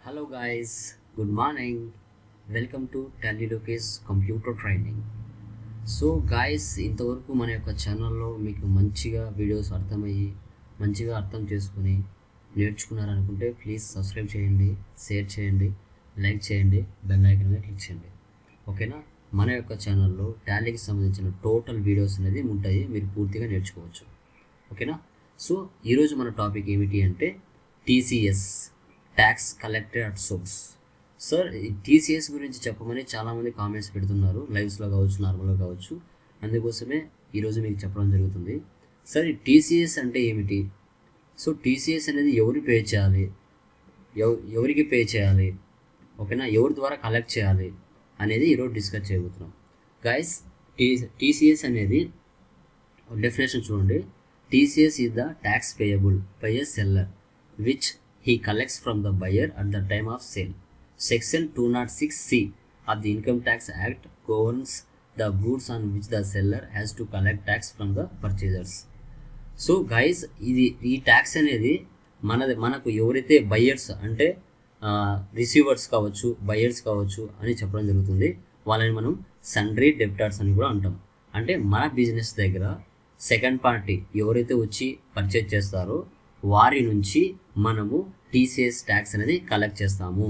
Hello guys, good morning. Welcome to Tally Lucas Computer Training. So guys ఇంతవరకు మన యొక్క ఛానల్లో మీకు మంచిగా వీడియోస్ అర్థమయ్యి మంచిగా అర్థం చేసుకుని నేర్చుకున్నారనుకుంటే ప్లీజ్ సబ్స్క్రైబ్ చేయండి షేర్ చేయండి లైక్ చేయండి బెల్ ఐకన్ మీద క్లిక్ చేయండి ఓకేనా మన యొక్క ఛానల్లో టాలీకి సంబంధించిన టోటల్ వీడియోస్ అనేది ఉంటాయి మీరు పూర్తిగా నేర్చుకోవచ్చు ఓకేనా సో ఈరోజు మన టాపిక్ ఏమిటి అంటే TCS tax collected at source sir TCS గురించి చెప్పమని చాలామంది కామెంట్స్ పెడుతున్నారు లైవ్స్లో కావచ్చు నార్మల్గా కావచ్చు అందుకోసమే ఈరోజు మీకు చెప్పడం జరుగుతుంది సార్ ఈ టీసీఎస్ అంటే ఏమిటి సో టీసీఎస్ అనేది ఎవరు పే చేయాలి ఎవ ఎవరికి పే చేయాలి ఓకేనా ఎవరి ద్వారా కలెక్ట్ చేయాలి అనేది ఈరోజు డిస్కస్ చేయబోతున్నాం గైస్ టీ టీసీఎస్ అనేది డెఫినేషన్ చూడండి TCS is the tax payable by a seller which he collects from the buyer at the time of sale section two not six C of the income tax act governs the goods on which the seller has to collect tax from the purchasers so guys ఇది ఈ tax అనేది మనది మనకు ఎవరైతే buyers అంటే receivers కావచ్చు buyers కావచ్చు అని చెప్పడం జరుగుతుంది వాళ్ళని మనం సండ్రీ డెప్టార్స్ అని కూడా అంటాం అంటే మన బిజినెస్ దగ్గర సెకండ్ పార్టీ ఎవరైతే వచ్చి పర్చేజ్ చేస్తారో వారి నుంచి మనము టీసీఎస్ ట్యాక్స్ అనేది కలెక్ట్ చేస్తాము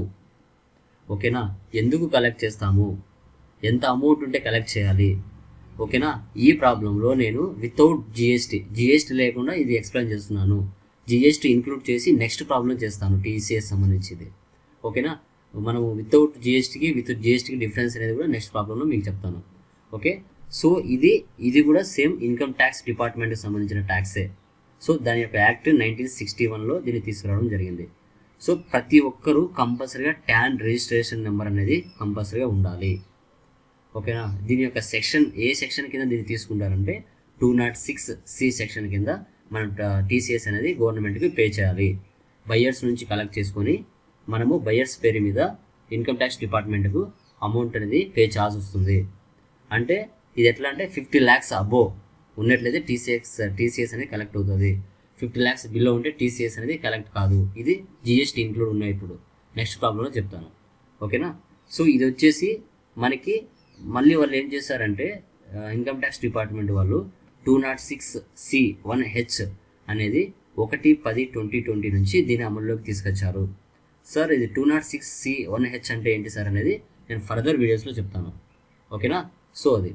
ఓకేనా ఎందుకు కలెక్ట్ చేస్తాము ఎంత అమౌంట్ ఉంటే కలెక్ట్ చేయాలి ఓకేనా ఈ ప్రాబ్లంలో నేను వితౌట్ జిఎస్టీ జిఎస్టీ లేకుండా ఇది ఎక్స్ప్లెయిన్ చేస్తున్నాను జిఎస్టీ ఇంక్లూడ్ చేసి నెక్స్ట్ ప్రాబ్లం చేస్తాను టీసీఎస్ సంబంధించింది ఓకేనా మనము వితౌట్ జిఎస్టీకి విత్ జిఎస్టీకి డిఫరెన్స్ అనేది కూడా నెక్స్ట్ ప్రాబ్లంలో మీకు చెప్తాను ఓకే సో ఇది ఇది కూడా సేమ్ ఇన్కమ్ ట్యాక్స్ డిపార్ట్మెంట్కి సంబంధించిన ట్యాక్సే సో దాని యొక్క యాక్ట్ నైన్టీన్ సిక్స్టీ వన్లో దీన్ని తీసుకురావడం జరిగింది సో ప్రతి ఒక్కరూ కంపల్సరీగా ట్యాన్ రిజిస్ట్రేషన్ నెంబర్ అనేది కంపల్సరీగా ఉండాలి ఓకేనా దీని యొక్క సెక్షన్ ఏ సెక్షన్ కింద దీన్ని తీసుకుంటారంటే two not six C section కింద మనం టీసీఎస్ అనేది గవర్నమెంట్కి పే చేయాలి బయ్యర్స్ నుంచి కలెక్ట్ చేసుకొని మనము బయ్యర్స్ పేరు మీద ఇన్కమ్ ట్యాక్స్ డిపార్ట్మెంట్కు అమౌంట్ అనేది పే చేయాల్సి వస్తుంది అంటే ఇది ఎట్లా అంటే ఫిఫ్టీ ల్యాక్స్ అబోవ్ ఉన్నట్లయితే టీసీఎస్ టీసీఎస్ అనేది కలెక్ట్ అవుతుంది ఫిఫ్టీ ల్యాక్స్ బిలో ఉంటే టీసీఎస్ అనేది కలెక్ట్ కాదు ఇది జిఎస్టీ ఇంక్లూడ్ ఉన్నాయి ఇప్పుడు నెక్స్ట్ ప్రాబ్లంలో చెప్తాను ఓకేనా సో ఇది వచ్చేసి మనకి మళ్ళీ వాళ్ళు ఏం చేశారంటే ఇన్కమ్ ట్యాక్స్ డిపార్ట్మెంట్ వాళ్ళు two not six C one H అనేది ఒకటి పది ట్వంటీ ట్వంటీ నుంచి దీన్ని అమల్లోకి తీసుకొచ్చారు సార్ ఇది two not six C one H అంటే ఏంటి సార్ అనేది నేను ఫర్దర్ వీడియోస్లో చెప్తాను ఓకేనా సో అది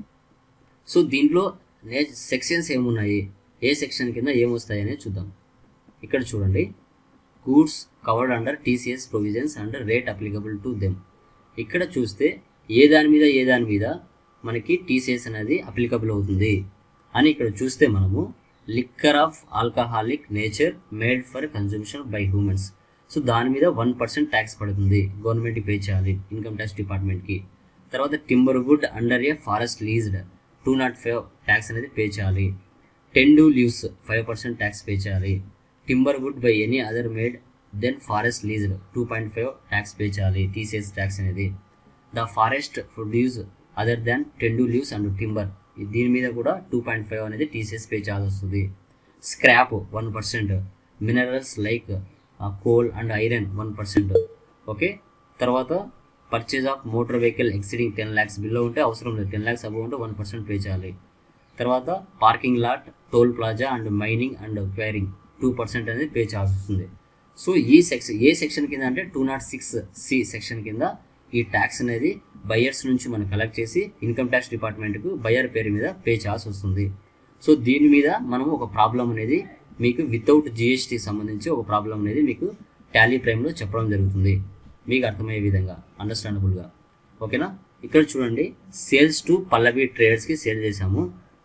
సో దీంట్లో సెక్షన్స్ ఏమున్నాయి ఏ సెక్షన్ కింద ఏమొస్తాయి అనేది చూద్దాం ఇక్కడ చూడండి goods covered under TCS provisions under rate applicable to them ఇక్కడ చూస్తే ఏ దాని మీద ఏ దాని మీద మనకి టీసీఎస్ అనేది అప్లికబుల్ అవుతుంది అని ఇక్కడ చూస్తే మనము liquor of alcoholic nature made for consumption by humans so దాని మీద వన్ పర్సెంట్ ట్యాక్స్ పడుతుంది గవర్నమెంట్కి పే చేయాలి ఇన్కమ్ ట్యాక్స్ డిపార్ట్మెంట్కి తర్వాత timber wood under a forest leased two not five tax అనేది పే చేయాలి tendu leaves five percent tax pay చేయాలి timber wood by any other made then forest leased two point five tax pay చేయాలి TCS tax అనేది the forest produce other than tendu leaves and timber దీని మీద కూడా two point five అనేది TCS pay చేయాల్సి వస్తుంది scrap one percent minerals like coal and iron one percent okay తర్వాత purchase of motor vehicle exceeding ten lakhs below ఉంటే అవసరం లేదు టెన్ ల్యాక్స్ అబౌవ్ ఉంటే వన్ పర్సెంట్ పే చేయాలి తర్వాత parking lot toll plaza and mining and quarrying two percent అనేది pay చేయాల్సి వస్తుంది సో ఈ సెక్షన్ ఏ సెక్షన్ కింద అంటే two not six C section కింద ఈ ట్యాక్స్ అనేది బయర్స్ నుంచి మనం కలెక్ట్ చేసి ఇన్కమ్ ట్యాక్స్ డిపార్ట్మెంట్కు బయర్ పేరు మీద పే చేయాల్సి వస్తుంది సో దీని మీద మనం ఒక ప్రాబ్లం అనేది మీకు వితౌట్ జిఎస్టీ సంబంధించి ఒక ప్రాబ్లం అనేది మీకు టాలీ ప్రైమ్లో చెప్పడం జరుగుతుంది మీకు అర్థమయ్యే విధంగా అండర్స్టాండబుల్గా ఓకేనా ఇక్కడ చూడండి సేల్స్ టు పల్లవి ట్రేడర్స్కి సేల్ చేశాము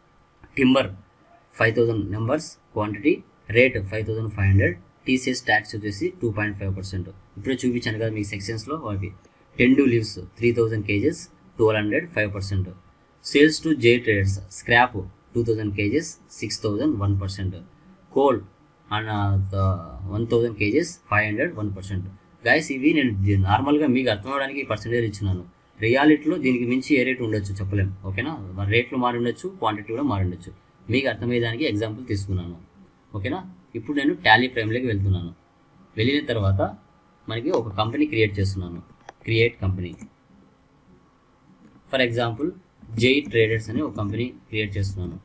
timber five thousand numbers quantity rate five thousand five hundred TCS tax వచ్చేసి టూ పాయింట్ ఫైవ్ పర్సెంట్ ఇప్పుడే చూపించాను కదా మీకు సెక్షన్స్లో అవి tendu leaves three thousand kgs twelve hundred five percent sales to J traders scrap two thousand kgs six thousand one percent coal and one thousand kgs five hundred one percent guys ఇవి నేను నార్మల్గా మీకు అర్థం అవడానికి percentage ఇచ్చినాను రియాలిటీలో దీనికి మించి ఏ రేట్ ఉండొచ్చు చెప్పలేం ఓకేనా రేట్లు మారి ఉండొచ్చు క్వాంటిటీ కూడా మారి ఉండొచ్చు మీకు అర్థమయ్యేదానికి ఎగ్జాంపుల్ తీసుకున్నాను ఓకేనా ఇప్పుడు నేను టాలీ ప్రైమ్లోకి వెళ్తున్నాను వెళ్ళిన తర్వాత మనకి ఒక కంపెనీ క్రియేట్ చేస్తున్నాను create company for example Jai traders అని ఒక కంపెనీ క్రియేట్ చేస్తున్నాను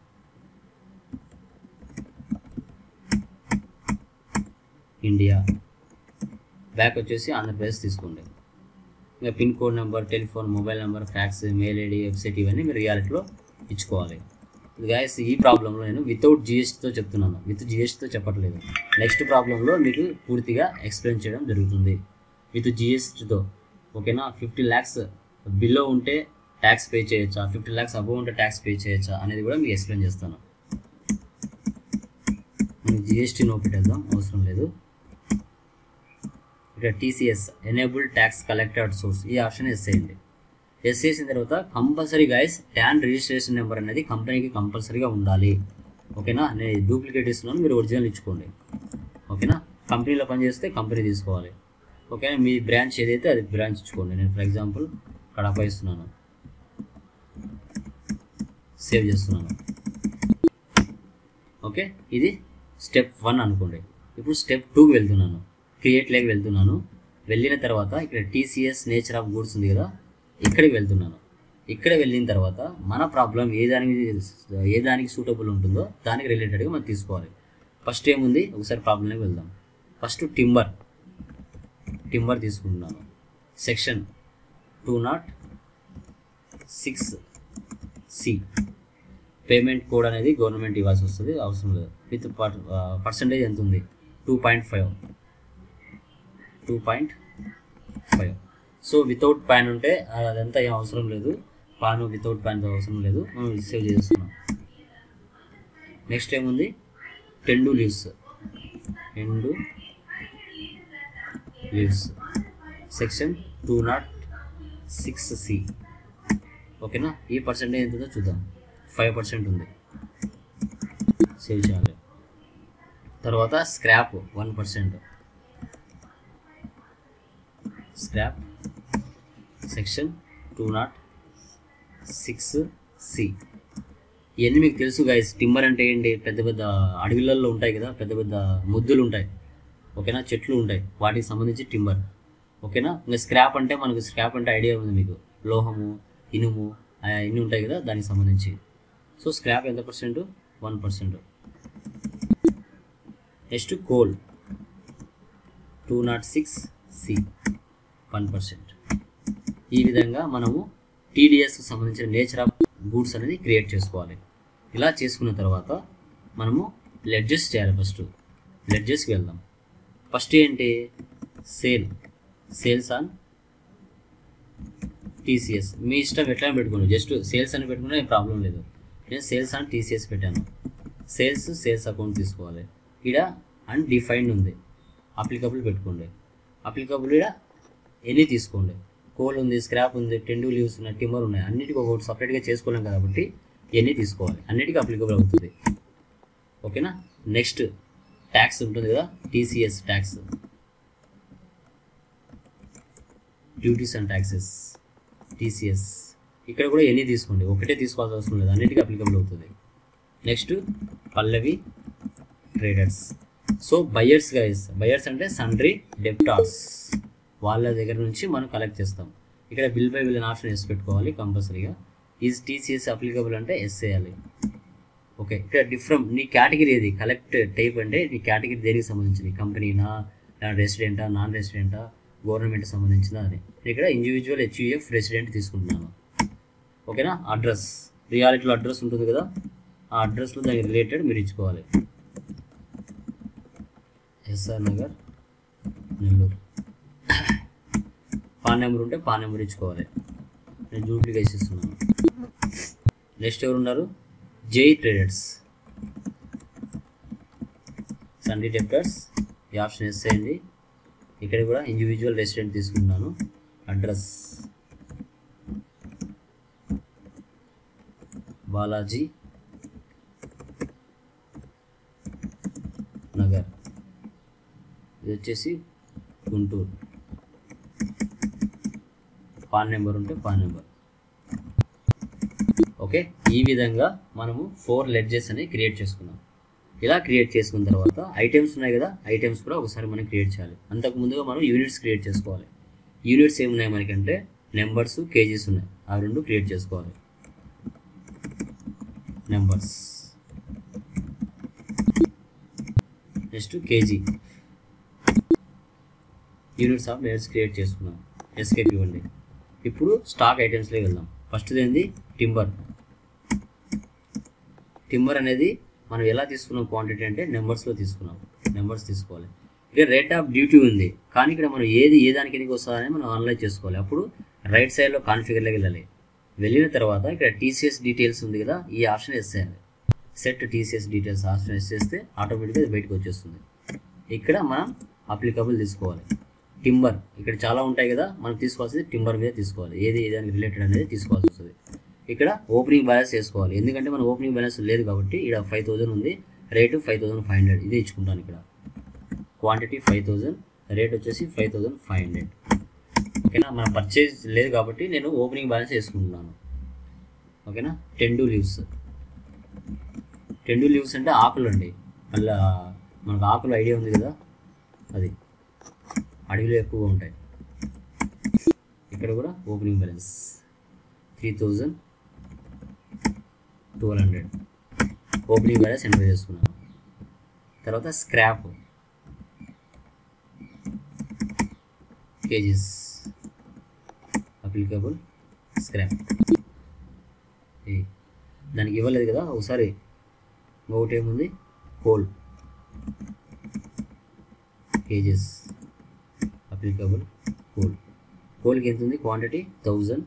ఇండియా బ్యాక్ వచ్చేసి ఆంధ్రప్రదేశ్ తీసుకోండి ఇంకా pin code number telephone mobile number fax mail ID website ఇవన్నీ మీరు రియాలిటీలో ఇచ్చుకోవాలి గాయస్ ఈ ప్రాబ్లంలో నేను వితౌట్ జిఎస్టీతో చెప్తున్నాను విత్ జిఎస్టీతో చెప్పట్లేదు నెక్స్ట్ ప్రాబ్లంలో మీకు పూర్తిగా ఎక్స్ప్లెయిన్ చేయడం జరుగుతుంది విత్ జిఎస్టీతో ఓకేనా ఫిఫ్టీ ల్యాక్స్ బిలో ఉంటే ట్యాక్స్ పే చేయొచ్చా ఫిఫ్టీ ల్యాక్స్ అబోవ్ ఉంటే ట్యాక్స్ పే చేయొచ్చా అనేది కూడా మీకు ఎక్స్ప్లెయిన్ చేస్తాను మనం జిఎస్టీ నో పెట్టేద్దాం అవసరం లేదు ఇక్కడ TCS enable tax collected source ఈ ఆప్షన్ ఎస్ చేయండి ఎస్ చేసిన తర్వాత compulsory guys TAN registration number అనేది కంపెనీకి కంపల్సరీగా ఉండాలి ఓకేనా నేను డూప్లికేట్ ఇస్తున్నాను మీరు ఒరిజినల్ ఇచ్చుకోండి ఓకేనా కంపెనీలో పనిచేస్తే కంపెనీ తీసుకోవాలి ఓకేనా మీ బ్రాంచ్ ఏదైతే అది బ్రాంచ్ ఇచ్చుకోండి నేను ఫర్ ఎగ్జాంపుల్ కడప ఇస్తున్నాను సేవ్ చేస్తున్నాను ఓకే ఇది స్టెప్ వన్ అనుకోండి ఇప్పుడు స్టెప్ టూకి వెళ్తున్నాను క్రియేట్ లేక వెళ్తున్నాను వెళ్ళిన తర్వాత ఇక్కడ టీసీఎస్ నేచర్ ఆఫ్ గూడ్స్ ఉంది కదా ఇక్కడికి వెళ్తున్నాను ఇక్కడ వెళ్ళిన తర్వాత మన ప్రాబ్లం ఏ దానికి ఏ దానికి సూటబుల్ ఉంటుందో దానికి రిలేటెడ్గా మనం తీసుకోవాలి ఫస్ట్ ఏముంది ఒకసారి ప్రాబ్లంలోకి వెళ్దాం ఫస్ట్ టింబర్ టింబర్ తీసుకుంటున్నాను section two not six C payment code అనేది గవర్నమెంట్ ఇవ్వాల్సి వస్తుంది అవసరం లేదు విత్ పర్సంటేజ్ ఎంత ఉంది two point five two point five so without PAN ఉంటే అదంతా ఏం అవసరం లేదు పాన్ వితౌట్ ప్యాన్ అవసరం లేదు మనం సేవ్ చేస్తున్నాం నెక్స్ట్ ఏముంది tendu leaves tendu leaves section two not six C ఓకేనా ఈ పర్సెంటేజ్ ఎంత ఉందో చూద్దాం ఫైవ్ పర్సెంట్ ఉంది సేవ్ చేయాలి తర్వాత scrap one percent scrap section two not six C ఇవన్నీ మీకు తెలుసు గైస్ టింబర్ అంటే ఏంటి పెద్ద పెద్ద అడవిలలో ఉంటాయి కదా పెద్ద పెద్ద ముద్దులు ఉంటాయి ఓకేనా చెట్లు ఉంటాయి వాటికి సంబంధించి టింబర్ ఓకేనా ఇంకా స్క్రాప్ అంటే మనకు స్క్రాప్ అంటే ఐడియా ఉంది మీకు లోహము ఇనుము ఇన్ని ఉంటాయి కదా దానికి సంబంధించి సో స్క్రాప్ ఎంత percent one percent next coal two not six C one percent ఈ విధంగా మనము టీడీఎస్కి సంబంధించిన నేచర్ ఆఫ్ గూడ్స్ అనేది క్రియేట్ చేసుకోవాలి ఇలా చేసుకున్న తర్వాత మనము లెడ్జెస్ చేయాలి ఫస్ట్ లెడ్జెస్కి వెళ్దాం ఫస్ట్ ఏంటి సేల్ సేల్స్ ఆన్ టీసీఎస్ మీ ఇష్టం ఎట్లా పెట్టుకోండి జస్ట్ సేల్స్ అని పెట్టుకున్నా ఏం ప్రాబ్లం లేదు నేను సేల్స్ ఆన్ టీసీఎస్ పెట్టాను సేల్స్ సేల్స్ అకౌంట్ తీసుకోవాలి ఇక్కడ అన్డిఫైన్డ్ ఉంది అప్లికబుల్ పెట్టుకోండి అప్లికబుల్ ఇక్కడ ఎన్ని తీసుకోండి కోల్ ఉంది స్క్రాప్ ఉంది టెండు లీవ్స్ ఉన్నాయి టిమ్మర్ ఉన్నాయి అన్నిటికీ ఒకటి సపరేట్గా చేసుకోలేం కాబట్టి ఎన్ని తీసుకోవాలి అన్నిటికీ అప్లికబుల్ అవుతుంది ఓకేనా నెక్స్ట్ ట్యాక్స్ ఉంటుంది కదా TCS tax duties and taxes TCS ఇక్కడ కూడా ఎన్ని తీసుకోండి ఒకటే తీసుకోవాల్సిన అవసరం లేదు అన్నిటికీ అప్లికబుల్ అవుతుంది next Pallavi traders so buyers guys buyers అంటే సండ్రీ డెప్టార్స్ వాళ్ళ దగ్గర నుంచి మనం కలెక్ట్ చేస్తాం ఇక్కడ బిల్ బై బిల్ అని ఆప్షన్ వేసి పెట్టుకోవాలి కంపల్సరీగా ఈజ్ టీసీఎస్ అప్లికబుల్ అంటే ఎస్ చేయాలి ఓకే ఇక్కడ డిఫరెంట్ నీ కేటగిరీ ఏది కలెక్ట్ టైప్ అంటే నీ కేటగిరీ దేనికి సంబంధించింది కంపెనీనా రెసిడెంటా నాన్ రెసిడెంటా గవర్నమెంట్ సంబంధించిన అని నేను ఇక్కడ ఇండివిజువల్ హెచ్యుఎఫ్ రెసిడెంట్ తీసుకుంటున్నాను ఓకేనా అడ్రస్ రియాలిటీలో అడ్రస్ ఉంటుంది కదా ఆ అడ్రస్లో దానికి రిలేటెడ్ మీరు ఇచ్చుకోవాలి S R Nagar Nellore PAN number ఉంటే పాన్ నెంబర్ ఇచ్చుకోవాలి నేను డూప్లికేట్ ఇస్తున్నాను నెక్స్ట్ ఎవరు ఉన్నారు జై ట్రేడర్స్ సండే డెప్టర్స్ ఈ ఆప్షన్ ఎస్ చేయండి ఇక్కడ కూడా ఇండివిజువల్ రెసిడెంట్ తీసుకున్నాను అడ్రస్ బాలాజీ నగర్ ఇది వచ్చేసి గుంటూరు పాన్ నెంబర్ ఉంటే పాన్ నెంబర్ ఓకే ఈ విధంగా మనము ఫోర్ లెడ్జెస్ అనేవి క్రియేట్ చేసుకున్నాం ఇలా క్రియేట్ చేసుకున్న తర్వాత ఐటమ్స్ ఉన్నాయి కదా ఐటమ్స్ కూడా ఒకసారి మనం క్రియేట్ చేయాలి అంతకు ముందుగా మనం యూనిట్స్ క్రియేట్ చేసుకోవాలి యూనిట్స్ ఏమున్నాయి మనకంటే నెంబర్స్ కేజీస్ ఉన్నాయి ఆ రెండు క్రియేట్ చేసుకోవాలి numbers next KG units of measures create చేసుకున్నాం ఎస్కేప్ ఇవ్వండి ఇప్పుడు స్టాక్ ఐటమ్స్లోకి వెళ్దాం ఫస్ట్ ఏంది టింబర్ టింబర్ అనేది మనం ఎలా తీసుకున్నాం క్వాంటిటీ అంటే నెంబర్స్లో తీసుకున్నాం నెంబర్స్ తీసుకోవాలి ఇక్కడ రేట్ ఆఫ్ డ్యూటీ ఉంది కానీ ఇక్కడ మనం ఏది ఏ దానికి ఎందుకు వస్తుందని మనం అనలైజ్ చేసుకోవాలి అప్పుడు రైట్ సైడ్లో కాన్ఫిగర్లోకి వెళ్ళాలి వెళ్ళిన తర్వాత ఇక్కడ టీసీఎస్ డీటెయిల్స్ ఉంది కదా ఈ ఆప్షన్ ఎస్ చేయాలి set TCS details option yes చేస్తే ఆటోమేటిక్గా అది బయటకు వచ్చేస్తుంది ఇక్కడ మనం అప్లికబుల్ తీసుకోవాలి టింబర్ ఇక్కడ చాలా ఉంటాయి కదా మనం తీసుకోవాల్సింది టింబర్ మీద తీసుకోవాలి ఏది ఏ దానికి రిలేటెడ్ అనేది తీసుకోవాల్సి వస్తుంది ఇక్కడ ఓపెనింగ్ బ్యాలెన్స్ చేసుకోవాలి ఎందుకంటే మన ఓపెనింగ్ బ్యాలెన్స్ లేదు కాబట్టి ఇక్కడ ఫైవ్ థౌసండ్ ఉంది rate five thousand five hundred ఇదే ఇచ్చుకుంటాను ఇక్కడ క్వాంటిటీ ఫైవ్ థౌసండ్ రేట్ వచ్చేసి ఫైవ్ థౌసండ్ ఫైవ్ హండ్రెడ్ ఓకేనా మన పర్చేజ్ లేదు కాబట్టి నేను ఓపెనింగ్ బ్యాలెన్స్ వేసుకుంటున్నాను ఓకేనా టెండు లీవ్స్ టెండు లీవ్స్ అంటే ఆకులు అండి మళ్ళీ మనకు ఆకులు ఐడియా ఉంది కదా అది అడవిలో ఎక్కువగా ఉంటాయి ఇక్కడ కూడా opening balance three thousand twelve hundred opening balance enter చేసుకున్నాను తర్వాత స్క్రాప్ కేజీస్ అప్లికబుల్ స్క్రాప్ దానికి ఇవ్వలేదు కదా ఒకసారి ఒకటి ఏముంది కోల్ కేజెస్ అప్లికబుల్ కోల్ కోల్కి ఎంత ఉంది quantity thousand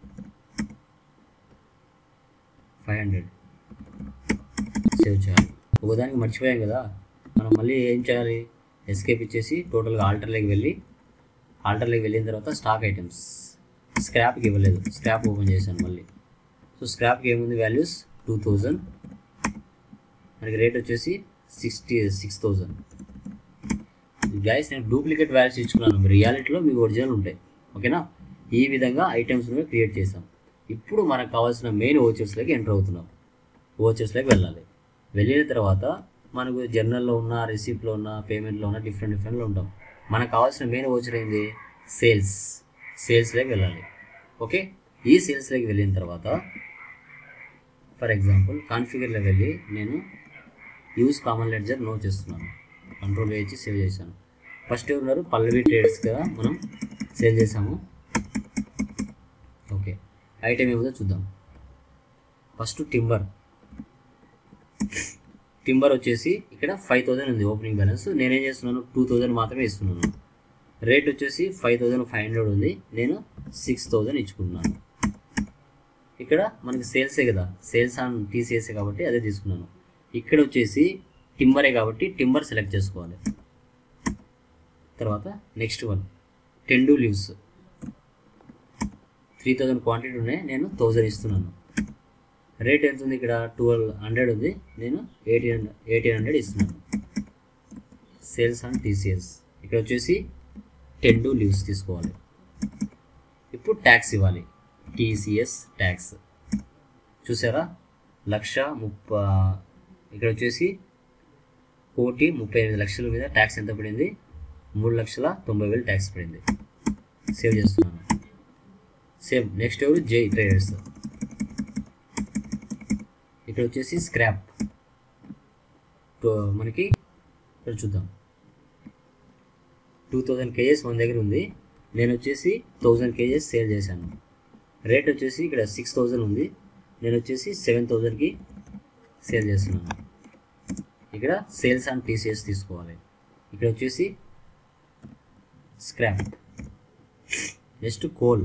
five hundred save చేయాలి ఒకదానికి మర్చిపోయాం కదా మనం మళ్ళీ ఏం చేయాలి ఎస్కేప్ ఇచ్చేసి టోటల్గా ఆల్టర్లోకి వెళ్ళి ఆల్టర్లోకి వెళ్ళిన తర్వాత స్టాక్ ఐటమ్స్ స్క్రాప్కి ఇవ్వలేదు స్క్రాప్ ఓపెన్ చేశాను మళ్ళీ సో స్క్రాప్కి ఏముంది వాల్యూస్ టూ థౌజండ్ మనకి రేట్ వచ్చేసి సిక్స్టీ సిక్స్ థౌజండ్ గైస్ నేను డూప్లికేట్ వాల్యూస్ ఇచ్చుకున్నాను రియాలిటీలో మీకు ఒరిజినల్ ఉంటాయి ఓకేనా ఈ విధంగా ఐటమ్స్ క్రియేట్ చేసాం ఇప్పుడు మనకు కావాల్సిన మెయిన్ ఓచర్స్లోకి ఎంటర్ అవుతున్నాం ఓచర్స్లోకి వెళ్ళాలి వెళ్ళిన తర్వాత మనకు జర్నల్లో ఉన్న రిసిప్ట్లో ఉన్న పేమెంట్లో ఉన్న డిఫరెంట్ డిఫరెంట్లో ఉంటాం మనకు కావాల్సిన మెయిన్ ఓచర్ ఏంది సేల్స్ సేల్స్లోకి వెళ్ళాలి ఓకే ఈ సేల్స్లోకి వెళ్ళిన తర్వాత ఫర్ ఎగ్జాంపుల్ కాన్ఫిగర్లో వెళ్ళి నేను యూజ్ కామన్ లెడ్జర్ నో చేస్తున్నాను కంట్రోల్ వేసి సేవ్ చేశాను ఫస్ట్ ఉన్నారు పల్లవి ట్రేడ్స్ కదా మనం సేల్ చేసాము ఓకే ఐటమ్ ఏమిదో చూద్దాం ఫస్ట్ టింబర్ టింబర్ వచ్చేసి ఇక్కడ ఫైవ్ థౌజండ్ ఉంది ఓపెనింగ్ బ్యాలెన్స్ నేనేం చేస్తున్నాను టూ థౌజండ్ మాత్రమే ఇస్తున్నాను రేట్ వచ్చేసి ఫైవ్ థౌజండ్ ఫైవ్ హండ్రెడ్ ఉంది నేను సిక్స్ థౌజండ్ ఇచ్చుకుంటున్నాను ఇక్కడ మనకి సేల్సే కదా సేల్స్ ఆన్ టీసీఎస్ఏ కాబట్టి అదే తీసుకున్నాను ఇక్కడ వచ్చేసి టింబరే కాబట్టి టింబర్ సెలెక్ట్ చేసుకోవాలి తర్వాత next one tendu leaves three thousand quantity ఉన్నాయి నేను థౌజండ్ ఇస్తున్నాను రేట్ ఎంత ఉంది ఇక్కడ ట్వెల్వ్ హండ్రెడ్ ఉంది నేను ఎయిటీన్ ఎయిటీన్ హండ్రెడ్ ఇస్తున్నాను సేల్స్ ఆన్ టీసీఎస్ ఇక్కడ వచ్చేసి టెన్ టు లీవ్స్ తీసుకోవాలి ఇప్పుడు ట్యాక్స్ ఇవ్వాలి టీసీఎస్ ట్యాక్స్ చూసారా లక్ష ముప్ప ఇక్కడ వచ్చేసి కోటి ముప్పై ఎనిమిది లక్షల మీద ట్యాక్స్ ఎంత పడింది మూడు లక్షల తొంభై వేలు ట్యాక్స్ పడింది సేవ్ చేస్తున్నాను సేమ్ నెక్స్ట్ ఎవరు జై ట్రేడర్స్ ఇక్కడ వచ్చేసి స్క్రాప్ మనకి ఇక్కడ చూద్దాం టూ థౌజండ్ కేజెస్ మన దగ్గర ఉంది నేను వచ్చేసి థౌజండ్ కేజెస్ సేల్ చేశాను రేట్ వచ్చేసి ఇక్కడ సిక్స్ థౌజండ్ ఉంది నేను వచ్చేసి సెవెన్ థౌజండ్కి సేల్ చేస్తున్నాను ఇక్కడ సేల్స్ అండ్ టీసీఎస్ తీసుకోవాలి ఇక్కడ వచ్చేసి స్క్రాప్ నెక్స్ట్ కోల్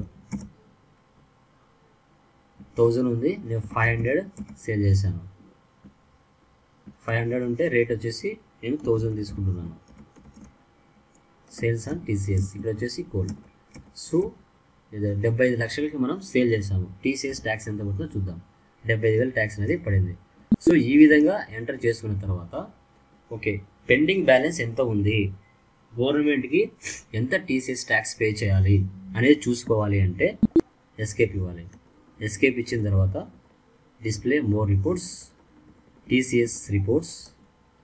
థౌజండ్ ఉంది నేను ఫైవ్ హండ్రెడ్ సేల్ చేశాను ఫైవ్ హండ్రెడ్ ఉంటే రేట్ వచ్చేసి నేను థౌజండ్ తీసుకుంటున్నాను సేల్స్ అండ్ టీసీఎస్ ఇక్కడ వచ్చేసి కోల్ సో ఇది డెబ్బై ఐదు లక్షలకి మనం సేల్ చేసాము టీసీఎస్ ట్యాక్స్ ఎంత పడుతుందో చూద్దాం డెబ్బై ఐదు వేల ట్యాక్స్ అనేది పడింది సో ఈ విధంగా ఎంటర్ చేసుకున్న తర్వాత ఓకే పెండింగ్ బ్యాలెన్స్ ఎంత ఉంది గవర్నమెంట్కి ఎంత టీసీఎస్ ట్యాక్స్ పే చేయాలి అనేది చూసుకోవాలి అంటే ఎస్కేప్ ఇవ్వాలి ఎస్కేప్ ఇచ్చిన తర్వాత display more reports TCS reports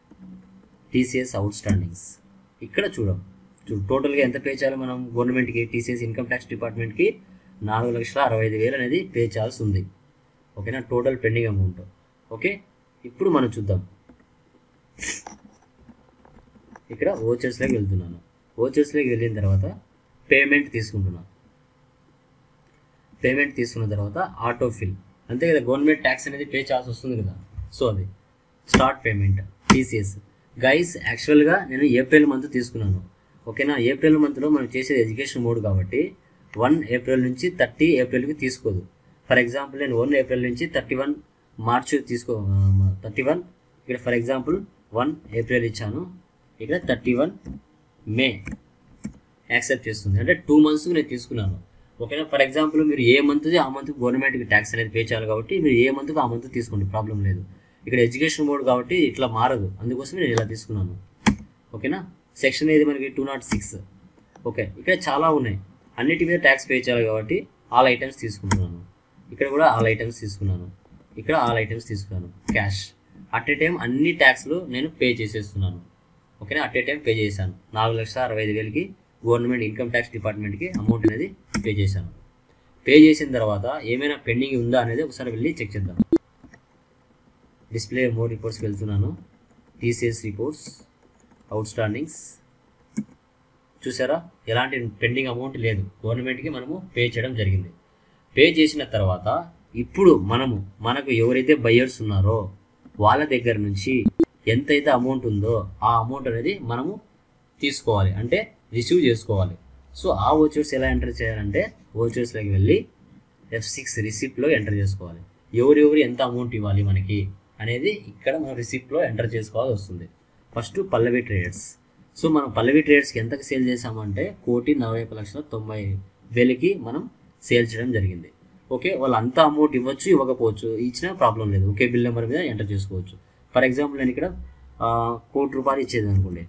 TCS outstandings ఇక్కడ చూడం చూడు టోటల్గా ఎంత పే చేయాలి మనం గవర్నమెంట్కి టీసీఎస్ ఇన్కమ్ ట్యాక్స్ డిపార్ట్మెంట్కి నాలుగు లక్షల అరవై ఐదు వేలు అనేది పే చేయాల్సి ఉంది ఓకేనా టోటల్ పెండింగ్ అమౌంట్ ఓకే ఇప్పుడు మనం చూద్దాం ఇక్కడ ఓచర్స్లోకి వెళ్తున్నాను ఓచర్స్లోకి వెళ్ళిన తర్వాత పేమెంట్ తీసుకుంటున్నాను పేమెంట్ తీసుకున్న తర్వాత ఆటో ఫిల్ అంతే కదా గవర్నమెంట్ ట్యాక్స్ అనేది పే చేయాల్సి వస్తుంది కదా సో అది స్టార్ట్ పేమెంట్ టీసీఎస్ గైస్ యాక్చువల్గా నేను ఏప్రిల్ మంత్ తీసుకున్నాను ఓకేనా ఏప్రిల్ మంత్లో మనం చేసేది ఎడ్యుకేషన్ మోడ్ కాబట్టి వన్ ఏప్రిల్ నుంచి థర్టీ ఏప్రిల్కి తీసుకోదు ఫర్ ఎగ్జాంపుల్ నేను వన్ ఏప్రిల్ నుంచి థర్టీ వన్ మార్చ్ తీసుకో థర్టీ వన్ ఇక్కడ ఫర్ ఎగ్జాంపుల్ వన్ ఏప్రిల్ ఇచ్చాను ఇక్కడ థర్టీ వన్ మే యాక్సెప్ట్ చేస్తుంది అంటే టూ మంత్స్ నేను తీసుకున్నాను ఓకేనా ఫర్ ఎగ్జాంపుల్ మీరు ఏ మంత్ది ఆ మంత్ గవర్నమెంట్కి ట్యాక్స్ అనేది పే చేయాలి కాబట్టి మీరు ఏ మంత్కి ఆ మంత్ తీసుకోండి ప్రాబ్లం లేదు ఇక్కడ ఎడ్యుకేషన్ మోడ్ కాబట్టి ఇట్లా మారదు అందుకోసం నేను ఇలా తీసుకున్నాను ఓకేనా సెక్షన్ ఏది మనకి టూ నాట్ సిక్స్ ఓకే ఇక్కడ చాలా ఉన్నాయి అన్నిటి మీద ట్యాక్స్ పే చేయాలి కాబట్టి ఆల్ ఐటమ్స్ తీసుకుంటున్నాను ఇక్కడ కూడా ఆల్ ఐటమ్స్ తీసుకున్నాను ఇక్కడ ఆల్ ఐటమ్స్ తీసుకున్నాను క్యాష్ అట్ ఏ టైం అన్ని ట్యాక్స్లు నేను పే చేసేస్తున్నాను ఓకేనా అట్ ఏ టైం పే చేశాను నాలుగు లక్షల అరవై ఐదు వేలకి గవర్నమెంట్ ఇన్కమ్ ట్యాక్స్ డిపార్ట్మెంట్కి అమౌంట్ అనేది పే చేశాను పే చేసిన తర్వాత ఏమైనా పెండింగ్ ఉందా అనేది ఒకసారి వెళ్ళి చెక్ చేద్దాం డిస్ప్లే మోర్ రిపోర్ట్స్కి వెళ్తున్నాను టీసీఎస్ రిపోర్ట్స్ అవుట్ స్టాండింగ్స్ చూసారా ఎలాంటి పెండింగ్ అమౌంట్ లేదు గవర్నమెంట్కి మనము పే చేయడం జరిగింది పే చేసిన తర్వాత ఇప్పుడు మనము మనకు ఎవరైతే బయ్యర్స్ ఉన్నారో వాళ్ళ దగ్గర నుంచి ఎంతైతే అమౌంట్ ఉందో ఆ అమౌంట్ అనేది మనము తీసుకోవాలి అంటే రిసీవ్ చేసుకోవాలి సో ఆ ఓచర్స్ ఎలా ఎంటర్ చేయాలంటే ఓచర్స్లోకి వెళ్ళి ఎఫ్ సిక్స్ రిసిప్ట్లో ఎంటర్ చేసుకోవాలి ఎవరెవరు ఎంత అమౌంట్ ఇవ్వాలి మనకి అనేది ఇక్కడ మనం రిసిప్ట్లో ఎంటర్ చేసుకోవాల్సి వస్తుంది ఫస్ట్ పల్లవి ట్రేడర్స్ సో మనం పల్లవి ట్రేడర్స్కి ఎంతకు సేల్ చేసామంటే కోటి నలభై ఒక లక్షల తొంభై వేలకి మనం సేల్ చేయడం జరిగింది ఓకే వాళ్ళు అంత అమౌంట్ ఇవ్వచ్చు ఇవ్వకపోవచ్చు ఇచ్చినా ప్రాబ్లం లేదు ఒకే బిల్ నెంబర్ మీద ఎంటర్ చేసుకోవచ్చు ఫర్ ఎగ్జాంపుల్ నేను ఇక్కడ ఆ, కోటి రూపాయలు ఇచ్చేది అనుకోండి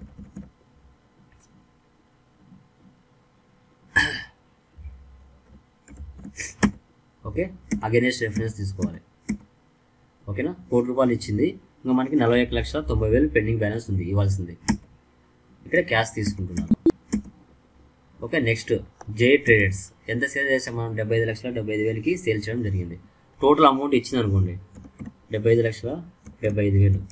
ఓకే అగెనెస్ట్ రెఫరెన్స్ తీసుకోవాలి ఓకేనా కోటి రూపాయలు ఇచ్చింది ఇంకా మనకి నలభై ఒక లక్షల తొంభై వేలు పెండింగ్ బ్యాలెన్స్ ఉంది ఇవ్వాల్సింది ఇక్కడ క్యాష్ తీసుకుంటున్నాను ఓకే నెక్స్ట్ జే ట్రేడర్స్ ఎంత సేల్ చేసాం మనం డెబ్బై ఐదు లక్షల డెబ్బై ఐదు వేలకి సేల్ చేయడం జరిగింది టోటల్ అమౌంట్ ఇచ్చింది అనుకోండి డెబ్బై ఐదు లక్షల డెబ్బై ఐదు వేలు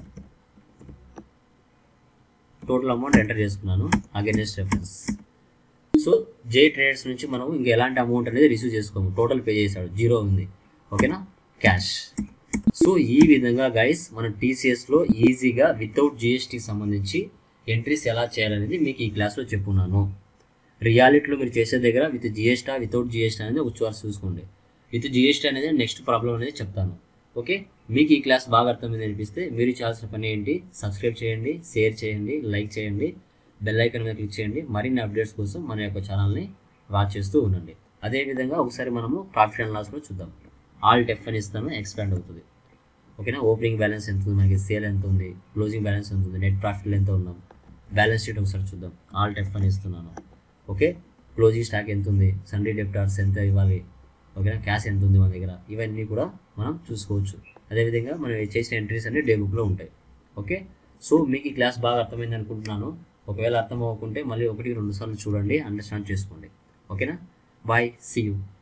టోటల్ అమౌంట్ ఎంటర్ చేసుకున్నాను against reference so J traders నుంచి మనం ఇంకా ఎలాంటి అమౌంట్ అనేది రిసీవ్ చేసుకోము టోటల్ పే చేశాడు జీరో ఉంది ఓకేనా క్యాష్ సో ఈ విధంగా గైస్ మనం టీసీఎస్లో ఈజీగా వితౌట్ జిఎస్టీకి సంబంధించి ఎంట్రీస్ ఎలా చేయాలనేది మీకు ఈ క్లాస్లో చెప్పున్నాను రియాలిటీలో మీరు చేసే దగ్గర విత్ జిఎస్టీ వితౌట్ జిఎస్టీ అనేది ఒక చూసి చూసుకోండి విత్ జిఎస్టీ అనేది నెక్స్ట్ ప్రాబ్లం అనేది చెప్తాను ఓకే మీకు ఈ క్లాస్ బాగా అర్థమైంది అనిపిస్తే మీరు చేయాల్సిన పని ఏంటి సబ్స్క్రైబ్ చేయండి షేర్ చేయండి లైక్ చేయండి బెల్ ఐకాన్ మీద క్లిక్ చేయండి మరిన్ని అప్డేట్స్ కోసం మన యొక్క ఛానల్ని వాచ్ చేస్తూ ఉండండి అదేవిధంగా ఒకసారి మనము ప్రాఫిట్ అండ్ లాస్లో చూద్దాం ఆల్ టెఫ్ అని ఇస్తాను ఎక్స్పాండ్ అవుతుంది ఓకేనా ఓపెనింగ్ బ్యాలెన్స్ ఎంత ఉంది మనకి సేల్ ఎంత ఉంది క్లోజింగ్ బ్యాలెన్స్ ఎంత ఉంది నెట్ ప్రాఫిట్ ఎంత ఉన్నాం బ్యాలెన్స్ షీట్ ఒకసారి చూద్దాం ఆల్ టెఫ్ అని ఇస్తున్నాను ఓకే క్లోజింగ్ స్టాక్ ఎంత ఉంది సండే డెప్టార్స్ ఎంత ఇవ్వాలి ఓకేనా క్యాష్ ఎంత ఉంది మన దగ్గర ఇవన్నీ కూడా మనం చూసుకోవచ్చు అదేవిధంగా మనం చేసిన ఎంట్రీస్ అన్ని డే బుక్లో ఉంటాయి ఓకే సో మీకు ఈ క్లాస్ బాగా అర్థమైంది అనుకుంటున్నాను ఒకవేళ అర్థం అవ్వకుంటే మళ్ళీ ఒకటి రెండు సార్లు చూడండి అండర్స్టాండ్ చేసుకోండి ఓకేనా బాయ్ సీ యూ